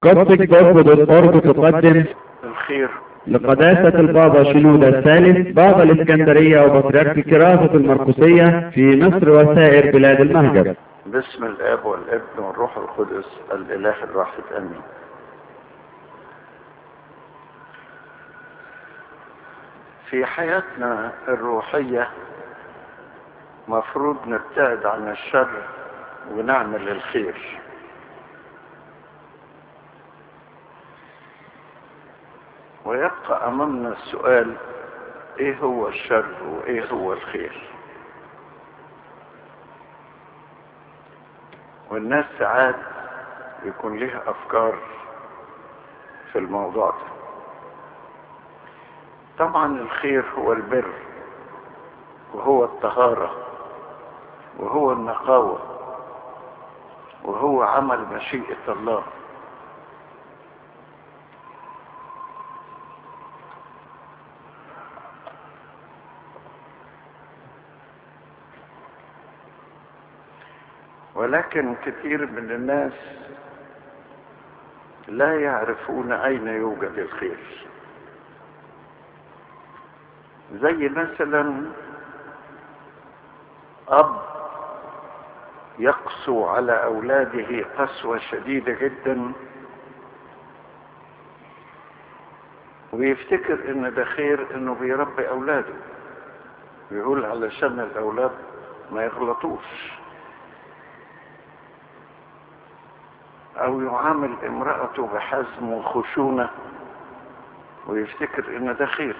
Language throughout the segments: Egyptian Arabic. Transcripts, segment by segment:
قصدك تقدم الخير لقداسة البابا شنودة الثالث بابا الإسكندرية وبطريرك كراسة المرقسية في مصر وسائر بلاد المهجر باسم الاب والابن والروح القدس الاله الواحد امين في حياتنا الروحية مفروض نبتعد عن الشر ونعمل الخير ويبقى امامنا السؤال ايه هو الشر وايه هو الخير والناس ساعات يكون لها افكار في الموضوع ده طبعا الخير هو البر وهو الطهارة وهو النقاوة وهو عمل مشيئة الله ولكن كثير من الناس لا يعرفون اين يوجد الخير زي مثلا اب يقسو على اولاده قسوه شديده جدا ويفتكر ان ده خير انه بيربي اولاده ويقول علشان الاولاد ما يغلطوش او يعامل امرأته بحزم وخشونة ويفتكر ان ده خير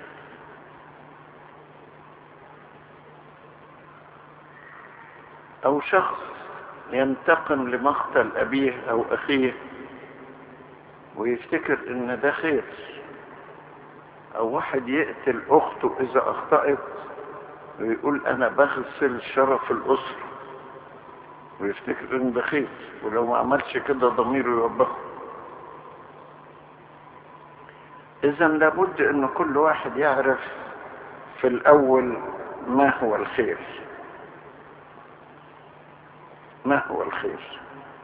او شخص ينتقم لمقتل ابيه او اخيه ويفتكر ان ده خير او واحد يقتل اخته اذا اخطأت ويقول انا بغسل شرف الاسره ويفتكر ان ده خير ولو ما عملش كده ضميره يوبخه اذا لابد ان كل واحد يعرف في الاول ما هو الخير ما هو الخير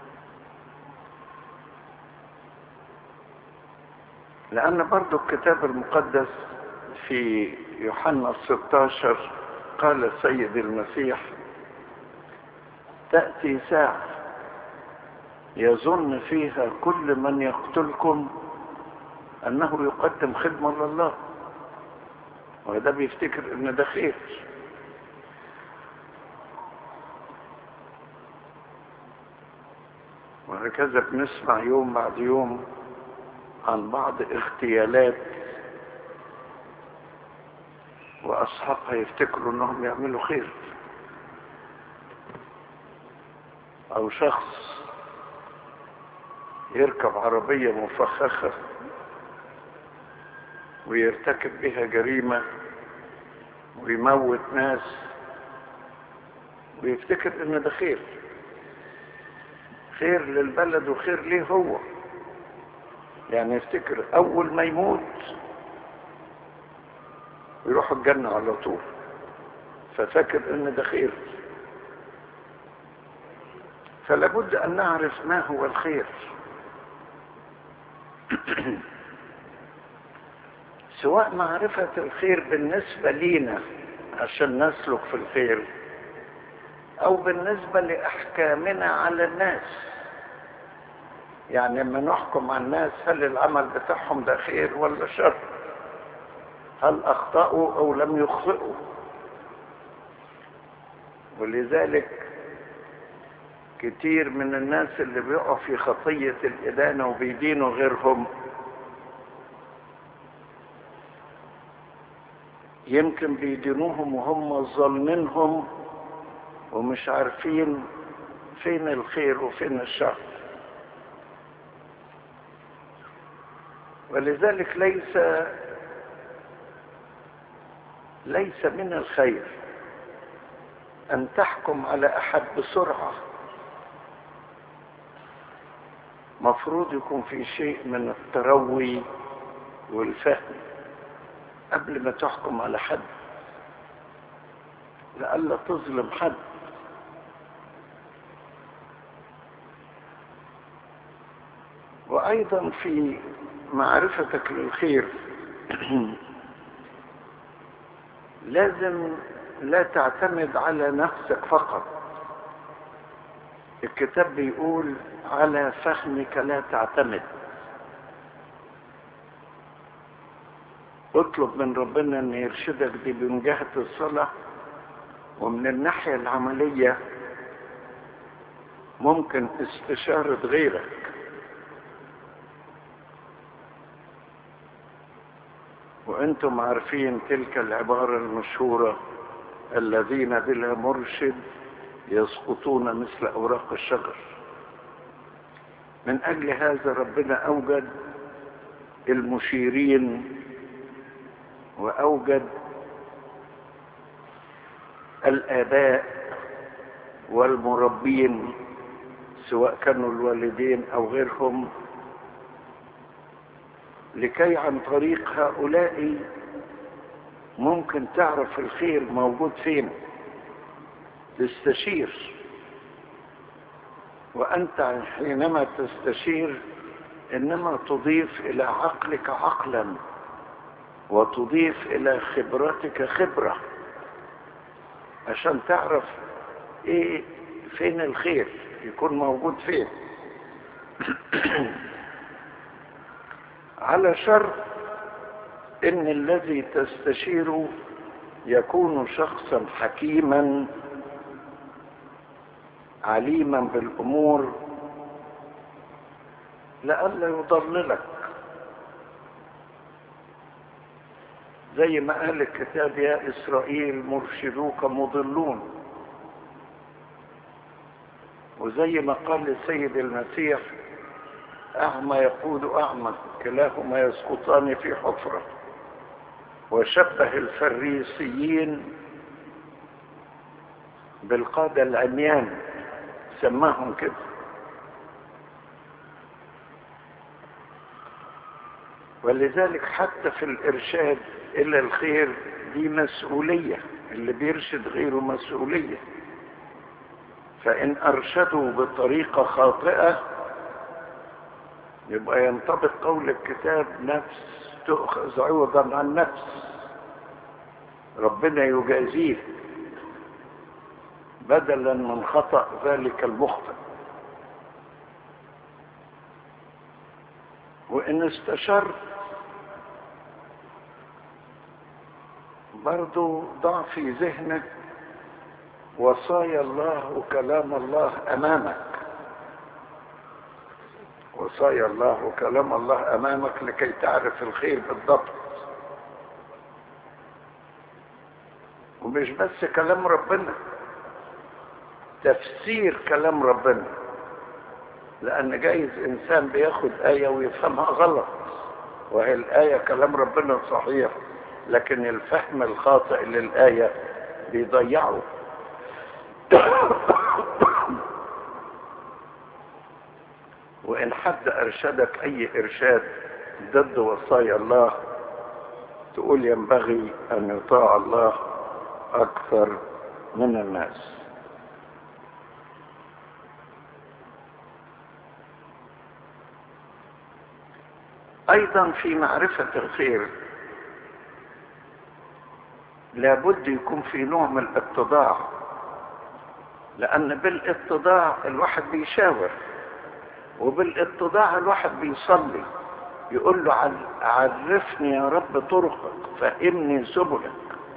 لان برضو الكتاب المقدس في يوحنا 16 قال السيد المسيح تأتي ساعة يظن فيها كل من يقتلكم أنه يقدم خدمة لله وده بيفتكر إن ده خير وهكذا بنسمع يوم بعد يوم عن بعض اغتيالات وأصحابها يفتكروا إنهم يعملوا خير او شخص يركب عربية مفخخة ويرتكب بها جريمة ويموت ناس ويفتكر ان ده خير خير للبلد وخير ليه هو يعني يفتكر اول ما يموت يروح الجنة على طول ففاكر ان ده خير فلا بد ان نعرف ما هو الخير سواء معرفة الخير بالنسبة لينا عشان نسلك في الخير او بالنسبة لاحكامنا على الناس يعني لما نحكم على الناس هل العمل بتاعهم ده خير ولا شر هل اخطأوا او لم يخطئوا ولذلك كتير من الناس اللي بيقعوا في خطية الإدانة وبيدينوا غيرهم يمكن بيدينوهم وهم ظالمينهم ومش عارفين فين الخير وفين الشر ولذلك ليس ليس من الخير أن تحكم على أحد بسرعة مفروض يكون في شيء من التروي والفهم قبل ما تحكم على حد لئلا تظلم حد وايضا في معرفتك للخير لازم لا تعتمد على نفسك فقط الكتاب بيقول على فهمك لا تعتمد اطلب من ربنا ان يرشدك دي من جهة الصلاة ومن الناحية العملية ممكن استشارة غيرك وانتم عارفين تلك العبارة المشهورة الذين بلا مرشد يسقطون مثل اوراق الشجر من اجل هذا ربنا اوجد المشيرين واوجد الاباء والمربين سواء كانوا الوالدين او غيرهم لكي عن طريق هؤلاء ممكن تعرف الخير موجود فين تستشير وانت حينما تستشير انما تضيف الى عقلك عقلا وتضيف الى خبرتك خبرة عشان تعرف ايه فين الخير يكون موجود فين على شرط ان الذي تستشيره يكون شخصا حكيما عليما بالامور لئلا يضللك زي ما قال الكتاب يا اسرائيل مرشدوك مضلون وزي ما قال السيد المسيح اعمى يقود اعمى كلاهما يسقطان في حفره وشبه الفريسيين بالقادة العميان سماهم كده ولذلك حتى في الإرشاد إلى الخير دي مسؤولية اللي بيرشد غيره مسؤولية فإن أرشدوا بطريقة خاطئة يبقى ينطبق قول الكتاب نفس تؤخذ عوضا عن نفس ربنا يجازيه بدلا من خطأ ذلك المخطئ وإن استشرت برضو ضع في ذهنك وصايا الله وكلام الله أمامك وصايا الله وكلام الله أمامك لكي تعرف الخير بالضبط ومش بس كلام ربنا تفسير كلام ربنا لأن جايز إنسان بياخد آية ويفهمها غلط وهي الآية كلام ربنا صحيح لكن الفهم الخاطئ للآية بيضيعه وإن حد أرشدك أي إرشاد ضد وصايا الله تقول ينبغي أن يطاع الله أكثر من الناس أيضا في معرفة الخير لابد يكون في نوع من الاتضاع لأن بالاتضاع الواحد بيشاور وبالاتضاع الواحد بيصلي يقول له عرفني يا رب طرقك فهمني سبلك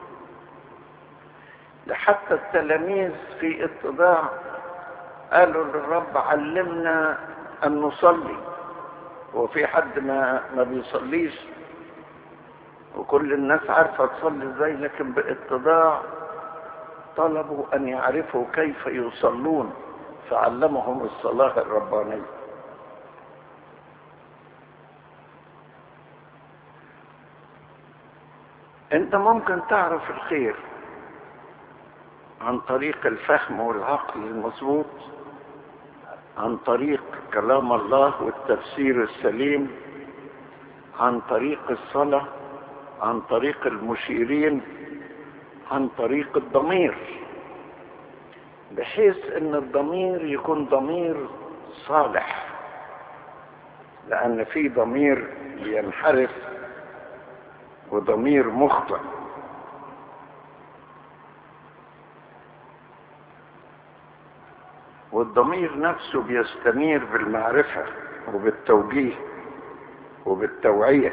لحتى التلاميذ في اتضاع قالوا للرب علمنا أن نصلي وفي حد ما ما بيصليش وكل الناس عارفه تصلي ازاي لكن باتضاع طلبوا ان يعرفوا كيف يصلون فعلمهم الصلاه الربانيه انت ممكن تعرف الخير عن طريق الفهم والعقل المظبوط عن طريق كلام الله والتفسير السليم عن طريق الصلاة عن طريق المشيرين عن طريق الضمير بحيث ان الضمير يكون ضمير صالح لأن في ضمير بينحرف وضمير مخطئ والضمير نفسه بيستنير بالمعرفة وبالتوجيه وبالتوعية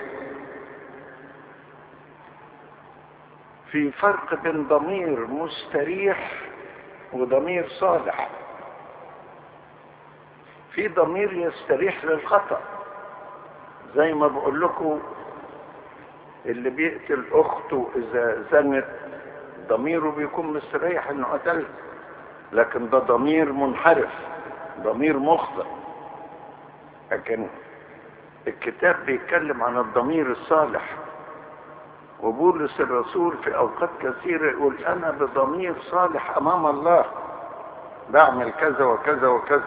في فرق بين ضمير مستريح وضمير صالح في ضمير يستريح للخطأ زي ما بقول لكم اللي بيقتل اخته اذا زنت ضميره بيكون مستريح انه قتلها لكن ده ضمير منحرف ضمير مخطئ لكن الكتاب بيتكلم عن الضمير الصالح وبولس الرسول في اوقات كثيره يقول انا بضمير صالح امام الله بعمل كذا وكذا وكذا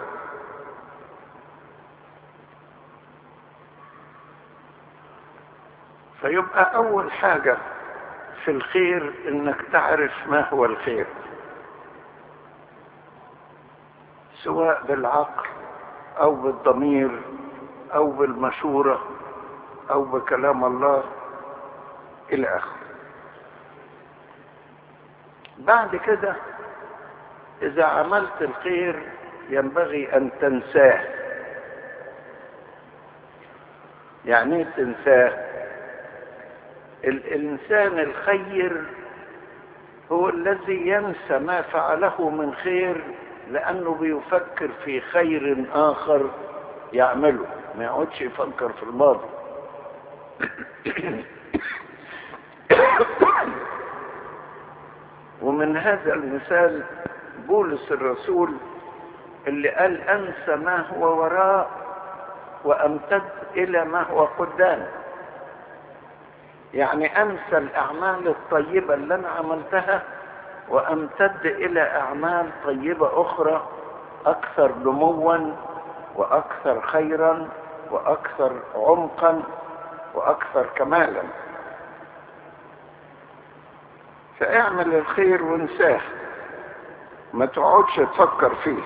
فيبقى اول حاجه في الخير انك تعرف ما هو الخير سواء بالعقل او بالضمير او بالمشوره او بكلام الله الى اخره بعد كده اذا عملت الخير ينبغي ان تنساه يعني ايه تنساه الانسان الخير هو الذي ينسى ما فعله من خير لانه بيفكر في خير اخر يعمله ما يقعدش يفكر في الماضي ومن هذا المثال بولس الرسول اللي قال انسى ما هو وراء وامتد الى ما هو قدام يعني انسى الاعمال الطيبه اللي انا عملتها وامتد الى اعمال طيبه اخرى اكثر نموا واكثر خيرا واكثر عمقا واكثر كمالا فاعمل الخير وانساه ما تقعدش تفكر فيه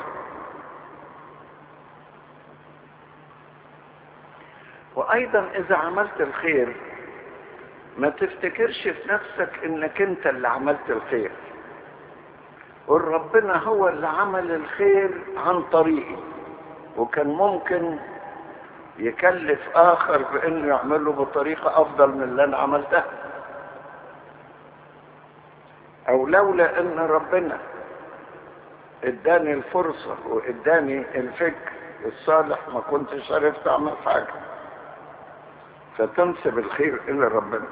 وايضا اذا عملت الخير ما تفتكرش في نفسك انك انت اللي عملت الخير قل ربنا هو اللي عمل الخير عن طريقي وكان ممكن يكلف اخر بانه يعمله بطريقة افضل من اللي انا عملتها او لولا ان ربنا اداني الفرصة واداني الفكر الصالح ما كنتش عرفت اعمل حاجة فتنسب الخير الى ربنا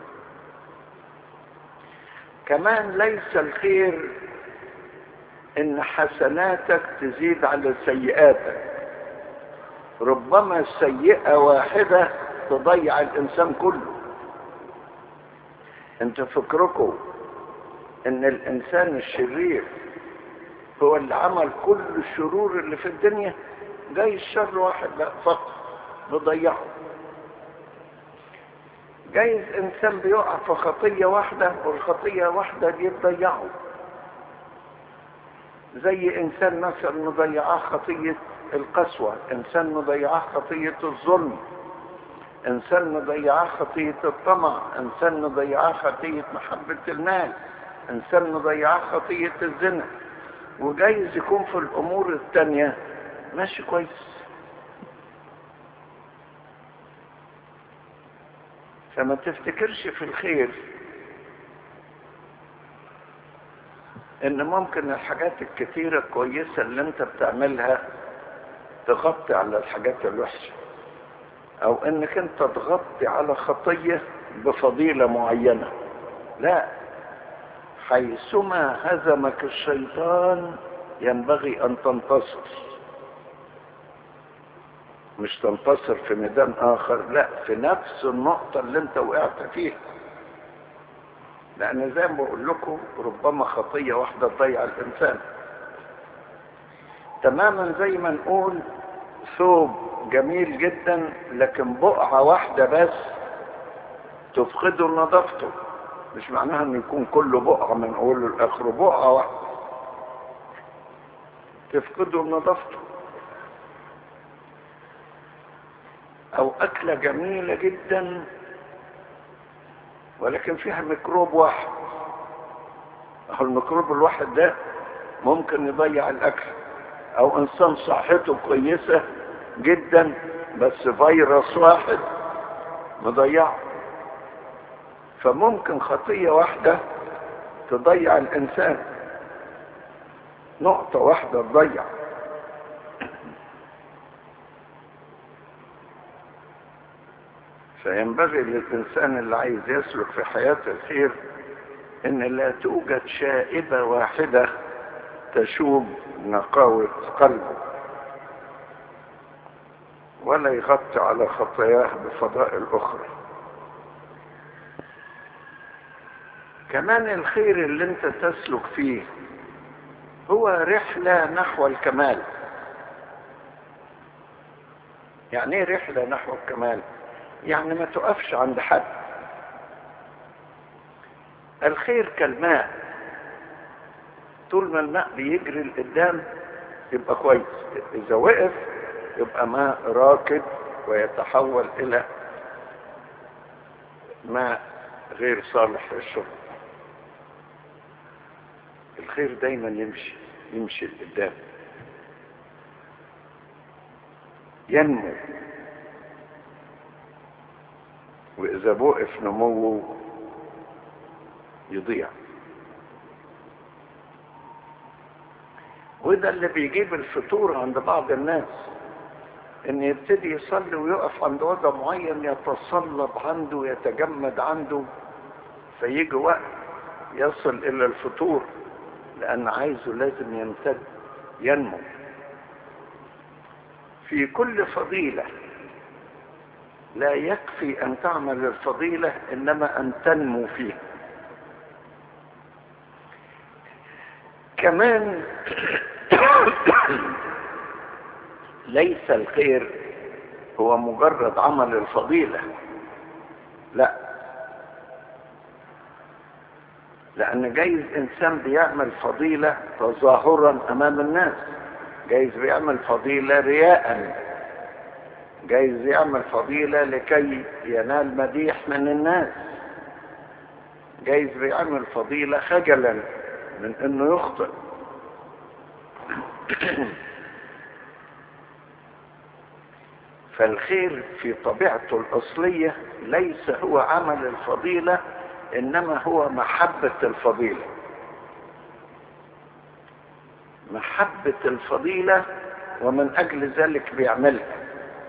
كمان ليس الخير ان حسناتك تزيد على سيئاتك ربما سيئة واحدة تضيع الانسان كله انت فكركم ان الانسان الشرير هو اللي عمل كل الشرور اللي في الدنيا جاي الشر واحد لا فقط بضيعه جايز انسان بيقع في خطية واحدة والخطية واحدة دي تضيعه زي انسان مثلا مضيعاه خطية القسوة انسان مضيعاه خطية الظلم انسان مضيعاه خطية الطمع انسان مضيعاه خطية محبة المال انسان مضيعاه خطية الزنا وجايز يكون في الامور التانية ماشي كويس فما تفتكرش في الخير ان ممكن الحاجات الكتيرة الكويسة اللي انت بتعملها تغطي على الحاجات الوحشة او انك انت تغطي على خطية بفضيلة معينة لا حيثما هزمك الشيطان ينبغي ان تنتصر مش تنتصر في ميدان اخر لا في نفس النقطة اللي انت وقعت فيها لان زي ما بقول لكم ربما خطية واحدة تضيع الانسان تماما زي ما نقول ثوب جميل جدا لكن بقعة واحدة بس تفقده نظافته مش معناها انه يكون كله بقعة من اوله لاخره بقعة واحدة تفقده نظافته او اكلة جميلة جدا ولكن فيها ميكروب واحد اهو الميكروب الواحد ده ممكن يضيع الاكل او انسان صحته كويسة جدا بس فيروس واحد مضيعه فممكن خطية واحدة تضيع الانسان نقطة واحدة تضيع فينبغي للإنسان اللي عايز يسلك في حياة الخير إن لا توجد شائبة واحدة تشوب نقاوة قلبه ولا يغطي على خطاياه بفضائل أخرى كمان الخير اللي انت تسلك فيه هو رحلة نحو الكمال يعني ايه رحلة نحو الكمال يعني ما تقفش عند حد الخير كالماء طول ما الماء بيجري لقدام يبقى كويس اذا وقف يبقى ماء راكد ويتحول الى ماء غير صالح للشرب الخير دايما يمشي يمشي لقدام ينمو واذا بوقف نموه يضيع وده اللي بيجيب الفتور عند بعض الناس ان يبتدي يصلي ويقف عند وضع معين يتصلب عنده يتجمد عنده فيجي وقت يصل الى الفتور لان عايزه لازم يمتد ينمو في كل فضيلة لا يكفي ان تعمل الفضيلة انما ان تنمو فيها كمان ليس الخير هو مجرد عمل الفضيلة لا لأن جايز إنسان بيعمل فضيلة تظاهرا أمام الناس جايز بيعمل فضيلة رياء جايز يعمل فضيلة لكي ينال مديح من الناس جايز بيعمل فضيلة خجلا من انه يخطئ فالخير في طبيعته الأصلية ليس هو عمل الفضيلة إنما هو محبة الفضيلة محبة الفضيلة ومن أجل ذلك بيعملها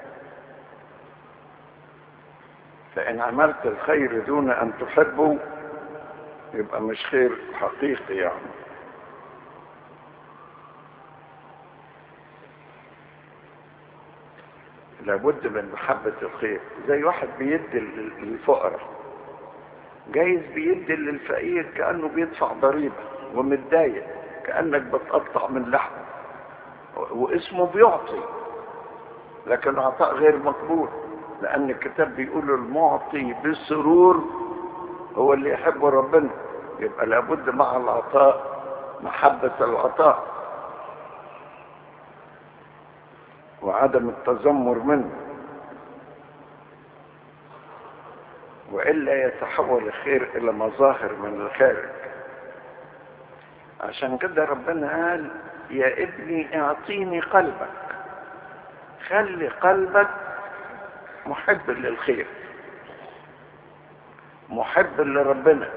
فإن عملت الخير دون أن تحبه يبقى مش خير حقيقي يعني لابد من محبة الخير زي واحد بيدي للفقراء جايز بيدي للفقير كأنه بيدفع ضريبة ومتضايق كأنك بتقطع من لحمه واسمه بيعطي لكن عطاء غير مقبول لأن الكتاب بيقول المعطي بسرور هو اللي يحب ربنا يبقى لابد مع العطاء محبة العطاء وعدم التذمر منه وإلا يتحول الخير إلى مظاهر من الخارج عشان كده ربنا قال يا ابني اعطيني قلبك خلي قلبك محب للخير محب لربنا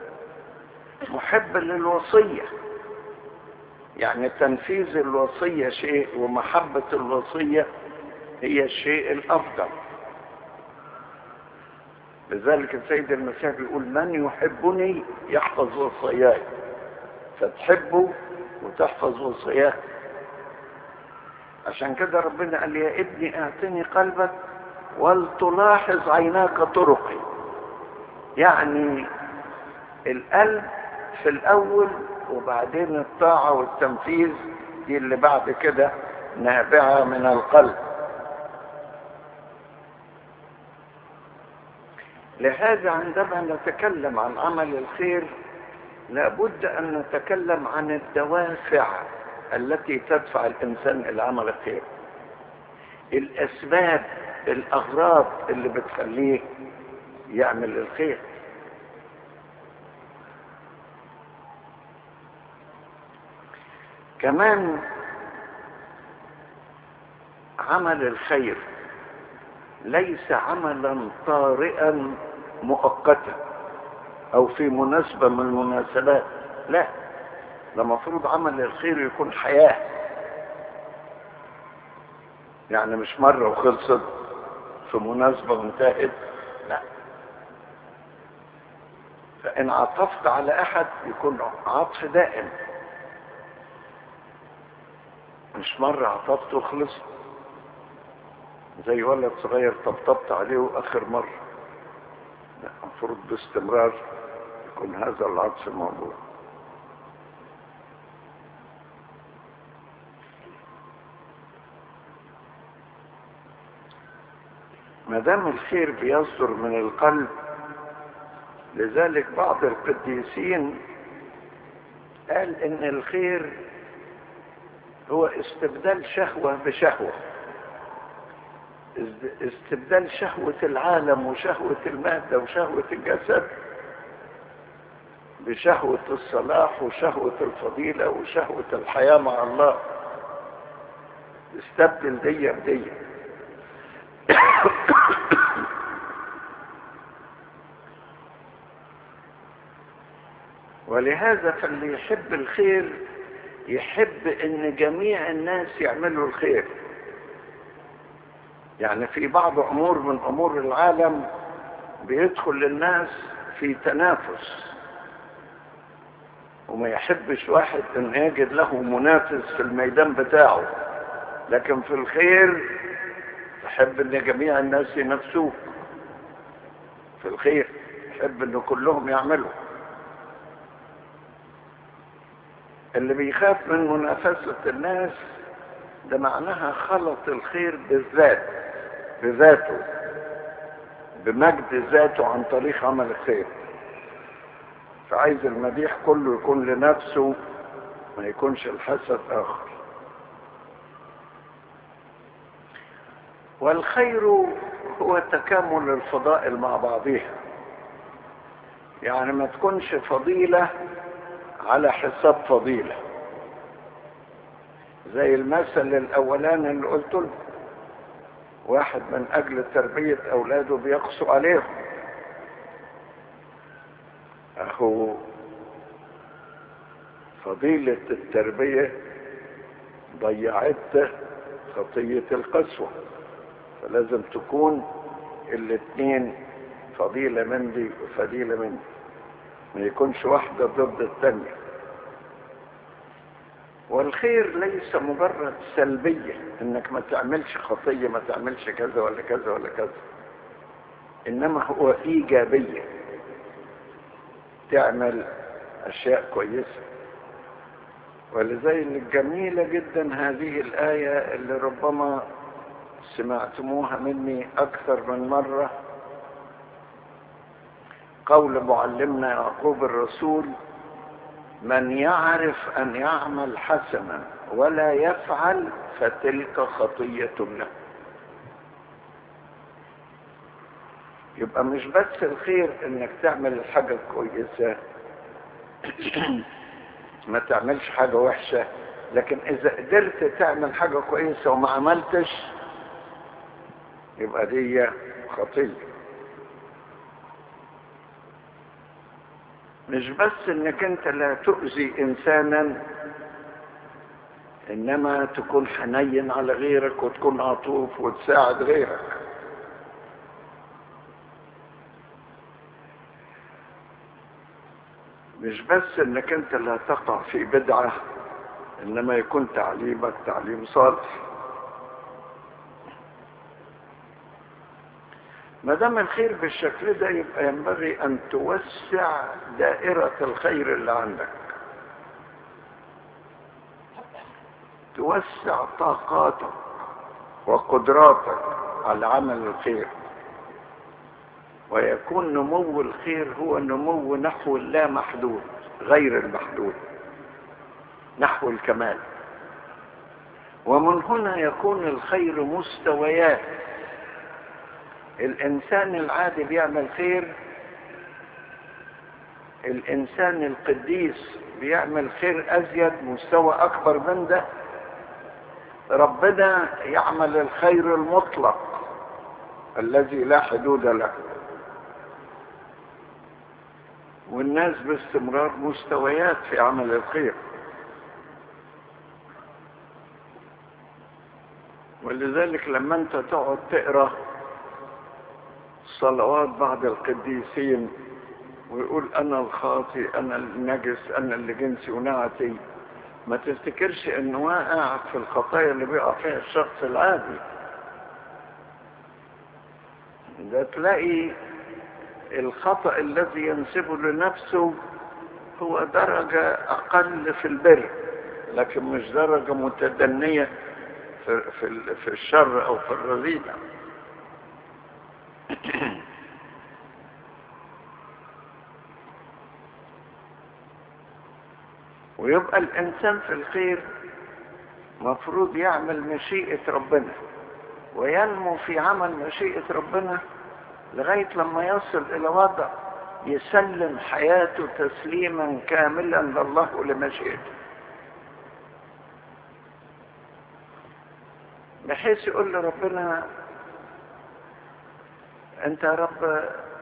محب للوصية يعني تنفيذ الوصية شيء ومحبة الوصية هي الشيء الأفضل لذلك السيد المسيح بيقول من يحبني يحفظ وصاياي فتحبه وتحفظ وصاياه عشان كده ربنا قال يا ابني اعطني قلبك ولتلاحظ عيناك طرقي يعني القلب في الاول وبعدين الطاعة والتنفيذ دي اللي بعد كده نابعة من القلب لهذا عندما نتكلم عن عمل الخير لابد ان نتكلم عن الدوافع التي تدفع الانسان الى عمل الخير الاسباب الاغراض اللي بتخليه يعمل الخير كمان عمل الخير ليس عملا طارئا مؤقتا او في مناسبة من المناسبات لا ده مفروض عمل الخير يكون حياة يعني مش مرة وخلصت في مناسبة وانتهت لا فإن عطفت على أحد يكون عطف دائم مش مرة عطفت وخلصت زي ولد صغير طبطبت عليه آخر مرة لا المفروض باستمرار يكون هذا العطف موجود ما دام الخير بيصدر من القلب لذلك بعض القديسين قال ان الخير هو استبدال شهوة بشهوة استبدال شهوة العالم وشهوة المادة وشهوة الجسد بشهوة الصلاح وشهوة الفضيلة وشهوة الحياة مع الله استبدل دي بدي ولهذا فاللي يحب الخير يحب ان جميع الناس يعملوا الخير يعني في بعض امور من امور العالم بيدخل الناس في تنافس وما يحبش واحد ان يجد له منافس في الميدان بتاعه لكن في الخير تحب ان جميع الناس ينافسوك في الخير تحب ان كلهم يعملوا اللي بيخاف من منافسة الناس ده معناها خلط الخير بالذات بذاته بمجد ذاته عن طريق عمل الخير فعايز المديح كله يكون لنفسه ما يكونش الحسد آخر والخير هو تكامل الفضائل مع بعضها يعني ما تكونش فضيلة على حساب فضيلة زي المثل الأولاني اللي قلت له واحد من أجل تربية أولاده بيقسو عليهم أخو فضيلة التربية ضيعت خطية القسوة فلازم تكون الاثنين فضيلة من دي وفضيلة من دي ما يكونش واحدة ضد الثانية والخير ليس مجرد سلبية انك ما تعملش خطية ما تعملش كذا ولا كذا ولا كذا انما هو ايجابية تعمل اشياء كويسة ولذلك جميلة جدا هذه الآية اللي ربما سمعتموها مني أكثر من مرة قول معلمنا يعقوب الرسول من يعرف أن يعمل حسنا ولا يفعل فتلك خطية له يبقى مش بس الخير انك تعمل حاجة كويسة ما تعملش حاجة وحشة لكن اذا قدرت تعمل حاجة كويسة وما عملتش يبقى دي خطية مش بس انك انت لا تؤذي انسانا انما تكون حنين على غيرك وتكون عطوف وتساعد غيرك مش بس انك انت لا تقع في بدعة انما يكون تعليمك تعليم صالح ما دام الخير بالشكل ده يبقى ينبغي ان توسع دائرة الخير اللي عندك توسع طاقاتك وقدراتك على عمل الخير ويكون نمو الخير هو نمو نحو اللا محدود غير المحدود نحو الكمال ومن هنا يكون الخير مستويات الإنسان العادي بيعمل خير الإنسان القديس بيعمل خير أزيد مستوى أكبر من ده ربنا يعمل الخير المطلق الذي لا حدود له والناس باستمرار مستويات في عمل الخير ولذلك لما انت تقعد تقرا صلوات بعض القديسين ويقول انا الخاطي انا النجس انا اللي جنسي ونعتي ما تفتكرش انه واقع في الخطايا اللي بيقع فيها الشخص العادي ده تلاقي الخطأ الذي ينسبه لنفسه هو درجة أقل في البر لكن مش درجة متدنية في, في, في الشر أو في الرذيلة ويبقى الإنسان في الخير مفروض يعمل مشيئة ربنا وينمو في عمل مشيئة ربنا لغاية لما يصل إلى وضع يسلم حياته تسليما كاملا لله ولمشيئته بحيث يقول لربنا انت يا رب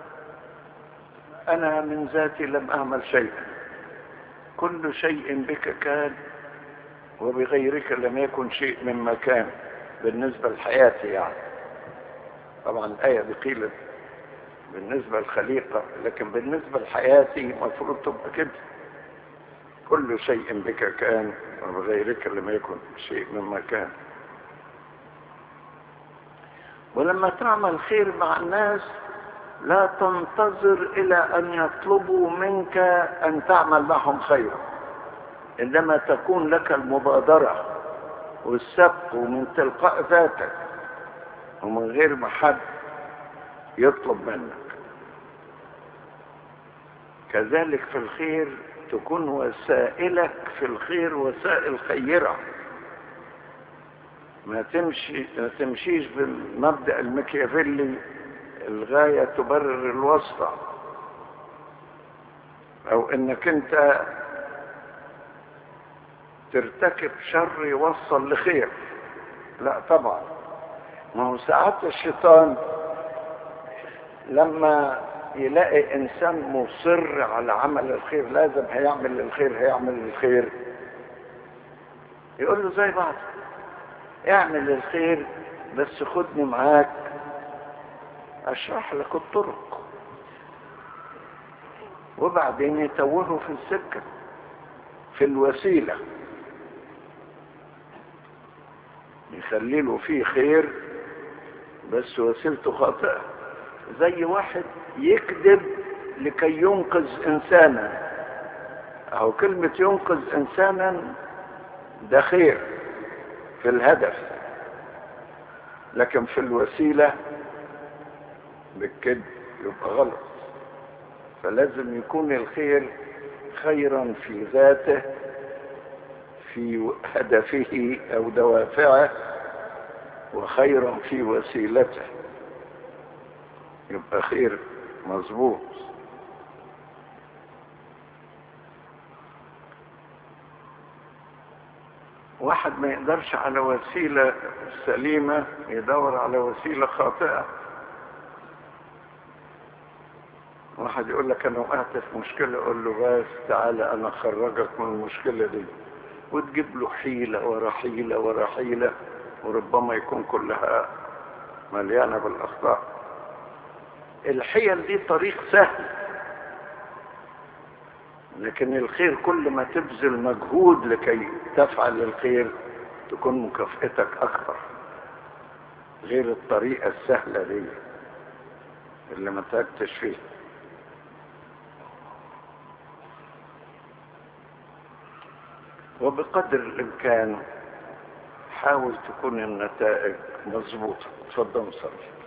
انا من ذاتي لم اعمل شيئا كل شيء بك كان وبغيرك لم يكن شيء مما كان بالنسبة لحياتي يعني طبعا الآية دي قيلت بالنسبة للخليقة لكن بالنسبة لحياتي المفروض تبقى كده كل شيء بك كان وبغيرك لم يكن شيء مما كان ولما تعمل خير مع الناس لا تنتظر الى ان يطلبوا منك ان تعمل معهم خيرا انما تكون لك المبادرة والسبق ومن تلقاء ذاتك ومن غير ما حد يطلب منك كذلك في الخير تكون وسائلك في الخير وسائل خيرة ما تمشي ما تمشيش بالمبدأ المكيافيلي الغاية تبرر الوسطى او انك انت ترتكب شر يوصل لخير لا طبعا ما هو ساعات الشيطان لما يلاقي انسان مصر على عمل الخير لازم هيعمل الخير هيعمل الخير يقول له زي بعض اعمل الخير بس خدني معاك اشرح لك الطرق وبعدين يتوهوا في السكة في الوسيلة يخلي له فيه خير بس وسيلته خاطئة زي واحد يكذب لكي ينقذ انسانا اهو كلمة ينقذ انسانا ده خير في الهدف لكن في الوسيلة بالكذب يبقى غلط فلازم يكون الخير خيرا في ذاته في هدفه او دوافعه وخيرا في وسيلته يبقى خير مظبوط واحد ما يقدرش على وسيلة سليمة يدور على وسيلة خاطئة واحد يقول لك انا وقعت في مشكلة اقول له بس تعالى انا اخرجك من المشكلة دي وتجيب له حيلة ورا حيلة ورا حيلة وربما يكون كلها مليانة بالاخطاء الحيل دي طريق سهل لكن الخير كل ما تبذل مجهود لكي تفعل الخير تكون مكافئتك اكبر غير الطريقة السهلة دي اللي ما تعبتش فيها وبقدر الامكان حاول تكون النتائج مظبوطة تفضل صلي